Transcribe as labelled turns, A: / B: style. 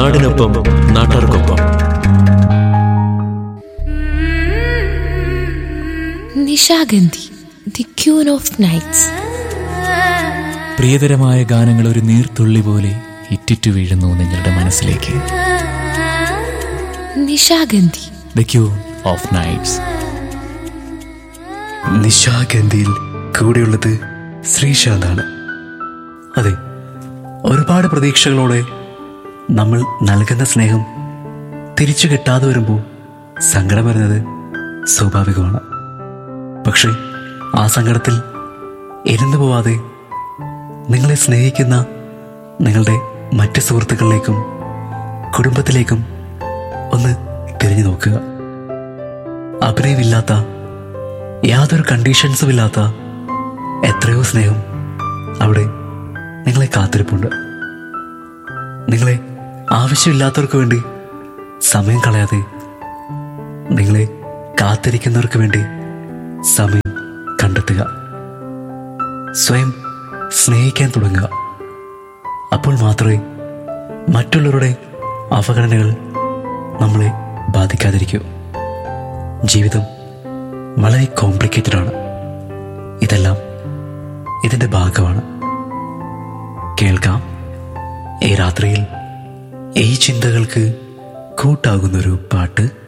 A: നാടിനൊപ്പം നാട്ടാർക്കൊപ്പം
B: Nishagandhi the queen of nights
C: പ്രിയതരമായ ഗാനങ്ങൾ ഒരു നീർത്തുള്ളി പോലെ ഇറ്റിറ്റു വീഴുന്നു നിങ്ങളുടെ മനസ്സിലേക്ക്
B: Nishagandhi
C: the queen of nights
D: നിശാഗന്ധിയിൽ കൂടെയുള്ളത് ശ്രീശാന്താണ് അതെ ഒരുപാട് പ്രതീക്ഷകളോടെ നമ്മൾ നൽകുന്ന സ്നേഹം തിരിച്ചു കിട്ടാതെ വരുമ്പോൾ സങ്കടം വരുന്നത് സ്വാഭാവികമാണ് പക്ഷേ ആ സങ്കടത്തിൽ ഇരുന്നു പോവാതെ നിങ്ങളെ സ്നേഹിക്കുന്ന നിങ്ങളുടെ മറ്റ് സുഹൃത്തുക്കളിലേക്കും കുടുംബത്തിലേക്കും ഒന്ന് തിരിഞ്ഞു നോക്കുക അഭിനയമില്ലാത്ത യാതൊരു കണ്ടീഷൻസും ഇല്ലാത്ത എത്രയോ സ്നേഹം അവിടെ നിങ്ങളെ കാത്തിരിപ്പുണ്ട് നിങ്ങളെ ആവശ്യമില്ലാത്തവർക്ക് വേണ്ടി സമയം കളയാതെ നിങ്ങളെ കാത്തിരിക്കുന്നവർക്ക് വേണ്ടി സമയം കണ്ടെത്തുക സ്വയം സ്നേഹിക്കാൻ തുടങ്ങുക അപ്പോൾ മാത്രമേ മറ്റുള്ളവരുടെ അവഗണനകൾ നമ്മളെ ബാധിക്കാതിരിക്കൂ ജീവിതം വളരെ കോംപ്ലിക്കേറ്റഡ് ആണ് ഇതെല്ലാം ഇതിൻ്റെ ഭാഗമാണ് കേൾക്കാം ഈ രാത്രിയിൽ ഈ ചിന്തകൾക്ക് കൂട്ടാകുന്നൊരു പാട്ട്